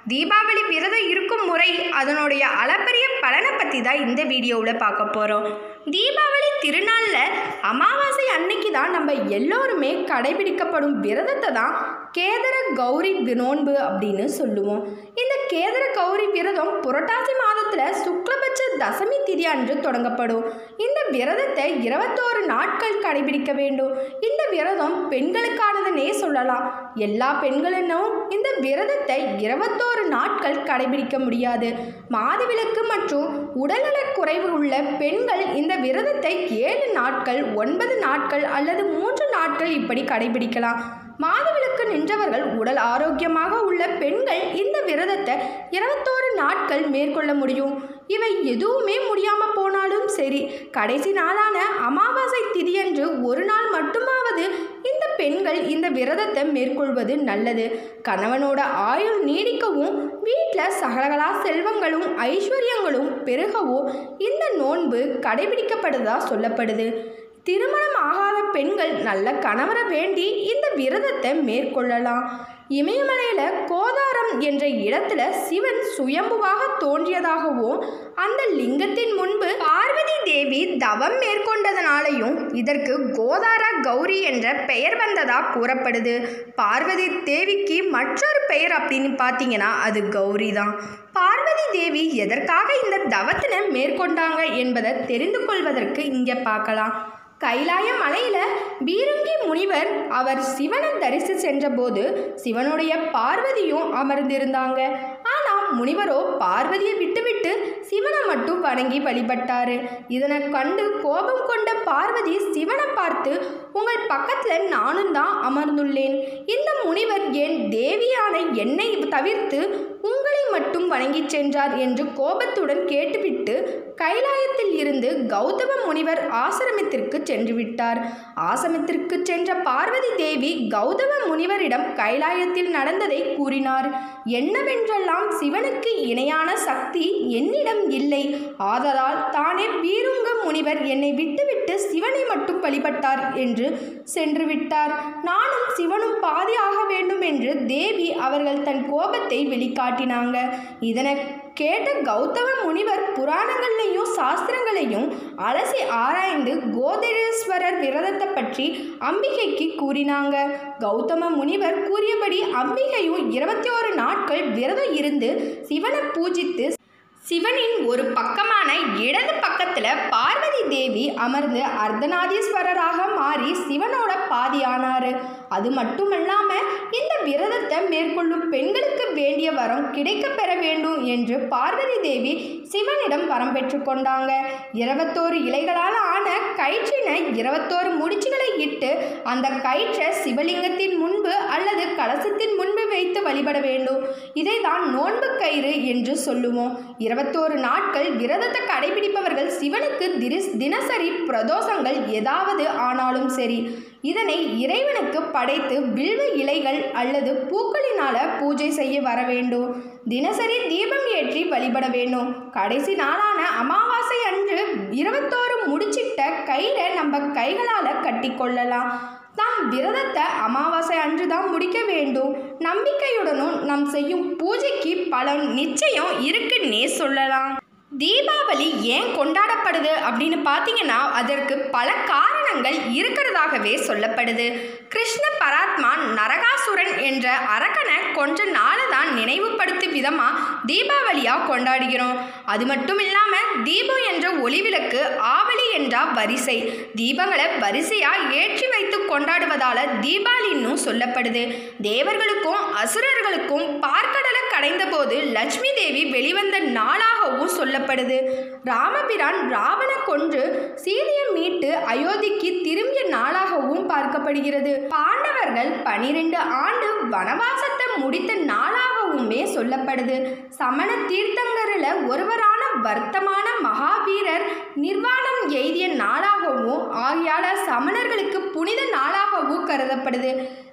தீபாவளி விரதம் இருக்கும் முறை அதனுடைய அளப்பரிய பலனை பற்றி தான் இந்த வீடியோவில் பார்க்க போகிறோம் தீபாவளி திருநாளில் அமாவாசை அன்னைக்கு தான் நம்ம எல்லோருமே கடைபிடிக்கப்படும் விரதத்தை தான் கேதர கௌரி நோன்பு அப்படின்னு சொல்லுவோம் இந்த கேதர கௌரி விரதம் புரட்டாசி மாதத்தில் சுக்லபட்ச தசமி திதி அன்று தொடங்கப்படும் இந்த விரதத்தை இருபத்தோரு நாட்கள் கடைபிடிக்க வேண்டும் இந்த விரதம் பெண்களுக்கானதுன்னே சொல்லலாம் எல்லா பெண்களினும் இந்த விரதத்தை இருபத்தோரு நாட்கள் கடைபிடிக்க முடியாது மாதவிலக்கு மற்றும் உடல்நலக் குறைவு உள்ள பெண்கள் இந்த விரதத்தை ஏழு நாட்கள் ஒன்பது நாட்கள் அல்லது மூன்று நாட்கள் இப்படி கடைபிடிக்கலாம் மாதவிலக்கு நின்றவர்கள் உடல் ஆரோக்கியமாக உள்ள பெண்கள் இந்த விரதத்தை இருபத்தோரு நாட்கள் மேற்கொள்ள முடியும் இவை எதுவுமே முடியாமல் போனாலும் சரி கடைசி நாளான அமாவாசை திதியன்று ஒரு நாள் மட்டுமாவது இந்த பெண்கள் இந்த விரதத்தை மேற்கொள்வது நல்லது கணவனோட ஆயுள் நீடிக்கவும் வீட்டில் சகலகலா செல்வங்களும் ஐஸ்வர்யங்களும் பெருகவும் இந்த நோன்பு கடைபிடிக்கப்படுதா சொல்லப்படுது திருமணம் ஆகாத பெண்கள் நல்ல கணவரை வேண்டி இந்த விரதத்தை மேற்கொள்ளலாம் இமயமலையில் கோதாரம் என்ற இடத்துல சிவன் சுயம்புவாக தோன்றியதாகவும் அந்த லிங்கத்தின் முன்பு பார்வதி தேவி தவம் மேற்கொண்டதனாலையும் இதற்கு கோதாரா கௌரி என்ற பெயர் வந்ததா கூறப்படுது பார்வதி தேவிக்கு மற்றொரு பெயர் அப்படின்னு பார்த்தீங்கன்னா அது கௌரி தான் பார்வதி தேவி எதற்காக இந்த தவத்தினை மேற்கொண்டாங்க என்பதை தெரிந்து கொள்வதற்கு இங்கே பார்க்கலாம் கைலாய மலையில பீருங்கி முனிவர் அவர் சிவனை தரிசி சென்றபோது சிவனுடைய பார்வதியும் அமர்ந்திருந்தாங்க ஆனால் முனிவரோ பார்வதியை விட்டுவிட்டு சிவனை மட்டும் வணங்கி வழிபட்டாரு இதனை கண்டு கோபம் கொண்ட பார்வதி சிவனை பார்த்து உங்கள் பக்கத்தில் நானும் தான் அமர்ந்துள்ளேன் இந்த முனிவர் என் தேவியான என்னை தவிர்த்து உங்களை மட்டும் வணங்கிச் சென்றார் என்று கோபத்துடன் கேட்டுவிட்டு கைலாயத்தில் இருந்து கௌதம முனிவர் ஆசிரமத்திற்கு சென்று விட்டார் ஆசிரமத்திற்கு சென்ற பார்வதி தேவி கௌதம முனிவரிடம் கைலாயத்தில் நடந்ததை கூறினார் என்னவென்றெல்லாம் சிவனுக்கு இணையான சக்தி என்னிடம் இல்லை ஆதலால் தானே பீருங்க முனிவர் என்னை விட்டுவிட்டு சிவனை மட்டும் வழிபட்டார் என்று சென்று விட்டார் நானும் சிவனும் பாதி ஆக வேண்டும் என்று தேவி அவர்கள் தன் கோபத்தை வெளிக்காட்டினாங்க இதனை கேட்ட கௌதம முனிவர் புராணங்களையும் சாஸ்திரங்களையும் அலசி ஆராய்ந்து கோதரேஸ்வரர் விரதத்தை பற்றி அம்பிகைக்கு கூறினாங்க கௌதம முனிவர் கூறியபடி அம்பிகையும் இருபத்தி ஓரு நாட்கள் விரதம் இருந்து சிவனை பூஜித்து சிவனின் ஒரு பக்கமான இடது பக்கத்தில் பார்வதி தேவி அமர்ந்து அர்த்தநாதீஸ்வரராக மாறி சிவனோட பாதியானார் அது மட்டுமல்லாம இந்த விரதத்தை மேற்கொள்ளும் பெண்களுக்கு வேண்டிய வரம் கிடைக்க பெற வேண்டும் என்று பார்வதி தேவி சிவனிடம் வரம் பெற்றுக்கொண்டாங்க இருபத்தோரு இலைகளால் ஆன கயிற்றினை இருபத்தோரு முடிச்சுகளை இட்டு அந்த கயிற்றை சிவலிங்கத்தின் முன்பு அல்லது கலசத்தின் முன்பு வைத்து வழிபட வேண்டும் இதை தான் நோன்பு கயிறு என்று சொல்லுவோம் இருபத்தோரு நாட்கள் விரதத்தை கடைபிடிப்பவர்கள் சிவனுக்கு திரிஸ் தினசரி பிரதோஷங்கள் ஏதாவது ஆனாலும் சரி இதனை இறைவனுக்கு படைத்து வில்வ இலைகள் அல்லது பூக்களினால பூஜை செய்ய வர வேண்டும் தினசரி தீபம் ஏற்றி வழிபட வேண்டும் கடைசி நாளான அமாவாசை அன்று இருபத்தோரு முடிச்சிட்ட கயிறை நம்ம கைகளால் கட்டிக்கொள்ளலாம் நாம் விரதத்தை அமாவாசை அன்று தான் முடிக்க வேண்டும் நம்பிக்கையுடனும் நாம் செய்யும் பூஜைக்கு பலன் நிச்சயம் இருக்குன்னே சொல்லலாம் தீபாவளி ஏன் கொண்டாடப்படுது அப்படின்னு பார்த்தீங்கன்னா அதற்கு பல காரணங்கள் இருக்கிறதாகவே சொல்லப்படுது கிருஷ்ண பராத்மா நரகாசுரன் என்ற அரக்கனை கொஞ்ச நாளை தான் நினைவுபடுத்தும் விதமாக தீபாவளியாக கொண்டாடுகிறோம் அது மட்டும் இல்லாமல் தீபம் என்ற ஒளிவிளக்கு ஆவலி என்ற வரிசை தீபங்களை வரிசையாக ஏற்றி வைத்து கொண்டாடுவதால் தீபாவளின்னு சொல்லப்படுது தேவர்களுக்கும் அசுரர்களுக்கும் பார்க்கடலை கடைந்தபோது லட்சுமி தேவி வெளிவந்த நாளாகவும் சொல்லப்படுது ராமபிரான் ராவண கொன்று சீதையை மீட்டு அயோத்திக்கு திரும்பிய நாளாகவும் பார்க்கப்படுகிறது பாண்டவர்கள் பனிரெண்டு ஆண்டு வனவாசத்தை முடித்த நாளாகவுமே சொல்லப்படுது சமண தீர்த்தங்கரில் ஒருவரான வர்த்தமான மகாவீரர் நிர்வாணம் எய்திய நாளாகவும் ஆகியால சமணர்களுக்கு புனித நாளாகவும் கருதப்படுது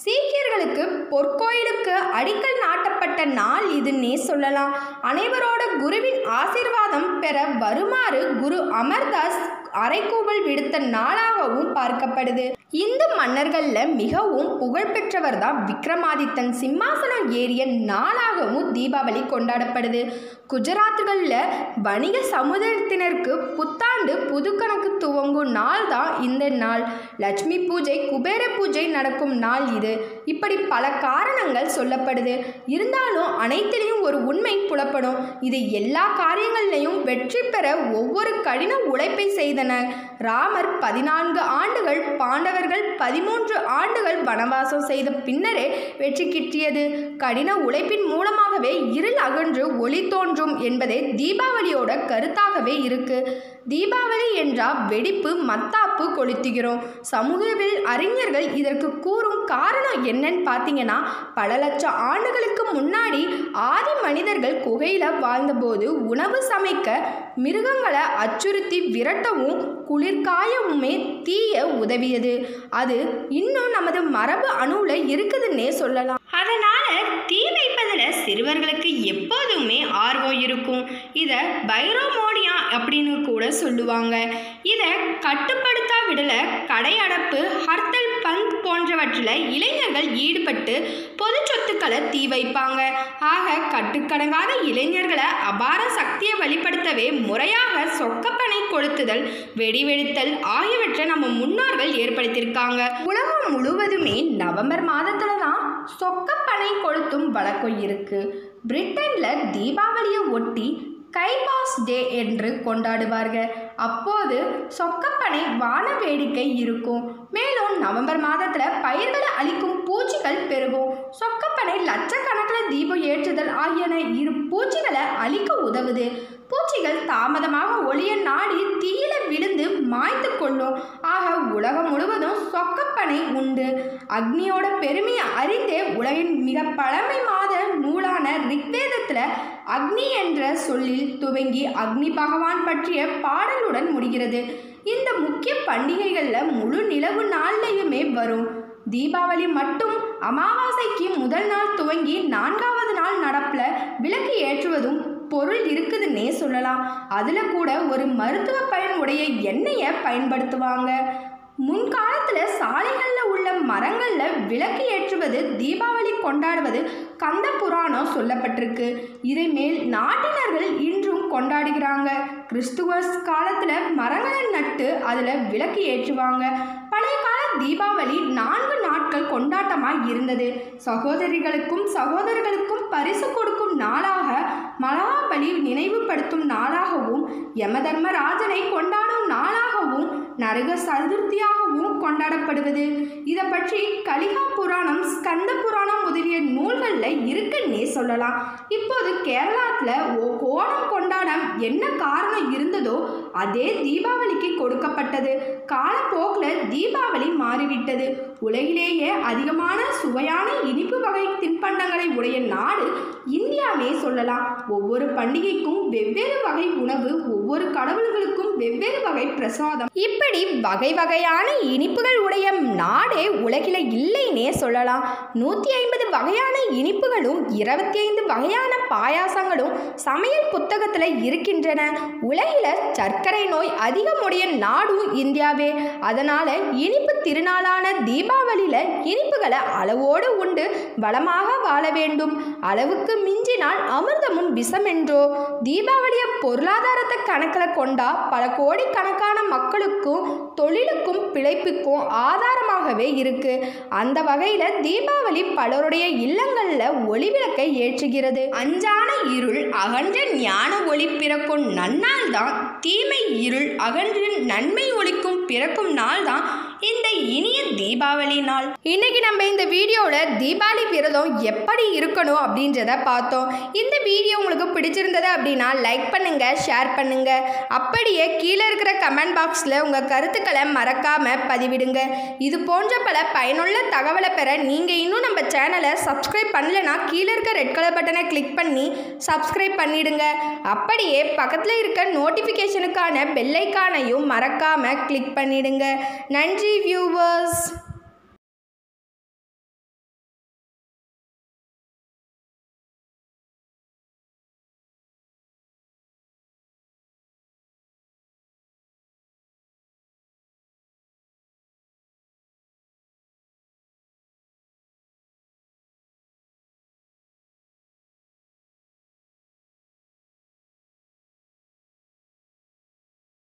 சீக்கியர்களுக்கு பொற்கோயிலுக்கு அடிக்கல் நாட்டப்பட்ட நாள் இதுன்னே சொல்லலாம் அனைவரோட குருவின் ஆசீர்வாதம் பெற வருமாறு குரு அமர்தாஸ் அரைக்கூவல் விடுத்த நாளாகவும் பார்க்கப்படுது இந்து மன்னர்களில் மிகவும் புகழ்பெற்றவர் தான் விக்ரமாதித்தன் சிம்மாசனம் ஏறிய நாளாகவும் தீபாவளி கொண்டாடப்படுது குஜராத்துகளில் வணிக சமுதாயத்தினருக்கு புத்தாண்டு புதுக்கணக்கு துவங்கும் நாள் தான் இந்த நாள் லட்சுமி பூஜை குபேர பூஜை நடக்கும் நாள் இது இப்படி பல காரணங்கள் சொல்லப்படுது இருந்தாலும் அனைத்திலையும் ஒரு உண்மை புலப்படும் இது எல்லா காரியங்கள்லையும் வெற்றி பெற ஒவ்வொரு கடின உழைப்பை செய்தனர் ராமர் பதினான்கு ஆண்டுகள் பாண்டவர்கள் பதிமூன்று ஆண்டுகள் வனவாசம் செய்த பின்னரே வெற்றி கிட்டியது கடின உழைப்பின் மூலமாகவே இருள் அகன்று ஒளி தோன்றும் என்பதே தீபாவளியோட கருத்தாகவே இருக்கு தீபாவளி என்றால் வெடிப்பு மத்தாப்பு கொளுத்துகிறோம் சமூகவில் அறிஞர்கள் இதற்கு கூறும் காரணம் என்னன்னு பார்த்தீங்கன்னா பல லட்சம் ஆண்டுகளுக்கு முன்னாடி ஆதி மனிதர்கள் குகையில் வாழ்ந்தபோது உணவு சமைக்க மிருகங்களை அச்சுறுத்தி விரட்டவும் குளிர்காயவுமே தீய உதவியது அது இன்னும் நமது மரபு அணுவில் இருக்குதுன்னே சொல்லலாம் அதனால தீ வைப்பதில் சிறுவர்களுக்கு எப்போதுமே ஆர்வம் இருக்கும் இதை பைரோமோனியா அப்படின்னு கூட சொல்லுவாங்க இதை கட்டுப்படுத்தா விடல கடையடப்பு ஹர்த்தல் பந்த் போன்றவற்றில் இளைஞர்கள் ஈடுபட்டு பொது சொத்துக்களை தீ வைப்பாங்க ஆக கட்டுக்கடங்காத இளைஞர்களை அபார சக்தியை வெளிப்படுத்தவே முறையாக சொக்கப்பனை கொளுத்துதல் வெடி வெடித்தல் ஆகியவற்றை நம்ம முன்னோர்கள் ஏற்படுத்தியிருக்காங்க உலகம் முழுவதுமே நவம்பர் மாதத்துல தான் சொக்கப்பனை கொளுத்தும் வழக்கம் இருக்கு பிரிட்டன்ல தீபாவளியை ஒட்டி கைபாஸ் டே என்று கொண்டாடுவார்கள் அப்போது சொக்கப்பனை வான வேடிக்கை இருக்கும் மேலும் நவம்பர் மாதத்தில் பயிர்களை அழிக்கும் பூச்சிகள் பெருகும் சொக்கப்பனை லட்சக்கணக்கில் தீபம் ஏற்றுதல் ஆகியன இரு பூச்சிகளை அழிக்க உதவுது பூச்சிகள் தாமதமாக ஒளிய நாடி தீயில விழுந்து மாய்த்து கொள்ளும் ஆக உலகம் முழுவதும் சொக்கப்பனை உண்டு அக்னியோட பெருமையை அறிந்தே உலகின் மிக பழமை மாத நூலான ரிக்வேதத்தில் அக்னி என்ற சொல்லில் துவங்கி அக்னி பகவான் பற்றிய பாடலுடன் முடிகிறது இந்த முக்கிய பண்டிகைகளில் முழு நிலவு நாள்லையுமே வரும் தீபாவளி மட்டும் அமாவாசைக்கு முதல் நாள் துவங்கி நான்காவது நாள் நடப்பில் விளக்கு ஏற்றுவதும் பொருள் இருக்குதுன்னே சொல்லலாம் அதில் கூட ஒரு மருத்துவ பயன் உடைய எண்ணெயை பயன்படுத்துவாங்க முன்காலத்தில் சாலைகளில் உள்ள மரங்களில் விளக்கு ஏற்றுவது தீபாவளி கொண்டாடுவது கந்த புராணம் சொல்லப்பட்டிருக்கு இதை மேல் நாட்டினர்கள் இன்றும் கொண்டாடுகிறாங்க கிறிஸ்துவ காலத்தில் மரங்களை நட்டு அதில் விளக்கு ஏற்றுவாங்க பழைய கால தீபாவளி நான்கு நாட்கள் கொண்டாட்டமாக இருந்தது சகோதரிகளுக்கும் சகோதரர்களுக்கும் பரிசு கொடுக்கும் நாளாக மகாபலி நினைவுபடுத்தும் நாளாகவும் யமதர்மராஜனை கொண்டாடும் நாளாகவும் நரக சதுர்த்தியாகவும் கொண்டாடப்படுவது இதை பற்றி கலிகா புராணம் ஸ்கந்த புராணம் முதலிய நூல்களில் இருக்குன்னே சொல்லலாம் இப்போது கேரளாத்தில் ஓணம் கொண்டாட என்ன காரணம் இருந்ததோ அதே தீபாவளிக்கு கொடுக்கப்பட்டது காலப்போக்கில் தீபாவளி மாறிவிட்டது உலகிலேயே அதிகமான சுவையான இனிப்பு வகை தின்பண்டங்களை உடைய நாடு இந்தியாவே சொல்லலாம் ஒவ்வொரு பண்டிகைக்கும் வெவ்வேறு வகை உணவு ஒவ்வொரு கடவுள்களுக்கும் வெவ்வேறு வகை பிரசாதம் இப்படி வகை வகையான இனிப்புகள் உடைய நாடே உலகில இல்லைன்னே சொல்லலாம் நூற்றி ஐம்பது வகையான இனிப்புகளும் இருபத்தி ஐந்து வகையான பாயாசங்களும் சமையல் புத்தகத்தில் இருக்கின்றன உலகில சர்க்கரை நோய் அதிகமுடைய நாடும் இந்தியாவே அதனால இனிப்பு திருநாளான தீபாவளியில இனிப்புகளை அளவோடு உண்டு வளமாக வாழ வேண்டும் அளவுக்கு மிஞ்சினால் அமிர்தமும் விஷம் என்றோ தீபாவளியை பொருளாதாரத்தை கணக்கில் கொண்டா பல கோடிக்கணக்கான மக்களுக்கும் தொழிலுக்கும் பிழைப்புக்கும் ஆதாரமாகவே இருக்கு அந்த வகையில் தீபாவளி பலருடைய இல்லங்களில் ஒளிவிளக்கை ஏற்றுகிறது அஞ்சான இருள் அகன்ற ஞான ஒளி பிறக்கும் நன்னாள் தான் தீமை இருள் அகன்று நன்மை ஒளிக்கும் பிறக்கும் நாள் தான் இந்த இனிய தீபாவளி நாள் இன்னைக்கு நம்ம இந்த வீடியோவில் தீபாவளி விரதம் எப்படி இருக்கணும் அப்படின்றத பார்த்தோம் இந்த வீடியோ உங்களுக்கு பிடிச்சிருந்தது அப்படின்னா லைக் பண்ணுங்க ஷேர் பண்ணுங்க அப்படியே கீழே இருக்கிற கமெண்ட் பாக்ஸில் உங்கள் கருத்துக்களை மறக்காம பதிவிடுங்க இது போன்ற பல பயனுள்ள தகவலை பெற நீங்கள் இன்னும் நம்ம சேனலை சப்ஸ்கிரைப் பண்ணலைன்னா கீழே இருக்க ரெட் கலர் பட்டனை கிளிக் பண்ணி சப்ஸ்கிரைப் பண்ணிடுங்க அப்படியே பக்கத்தில் இருக்க நோட்டிஃபிகேஷனுக்கான பெல்லைக்கானையும் மறக்காம கிளிக் பண்ணிடுங்க நன்றி வியூவர்ஸ்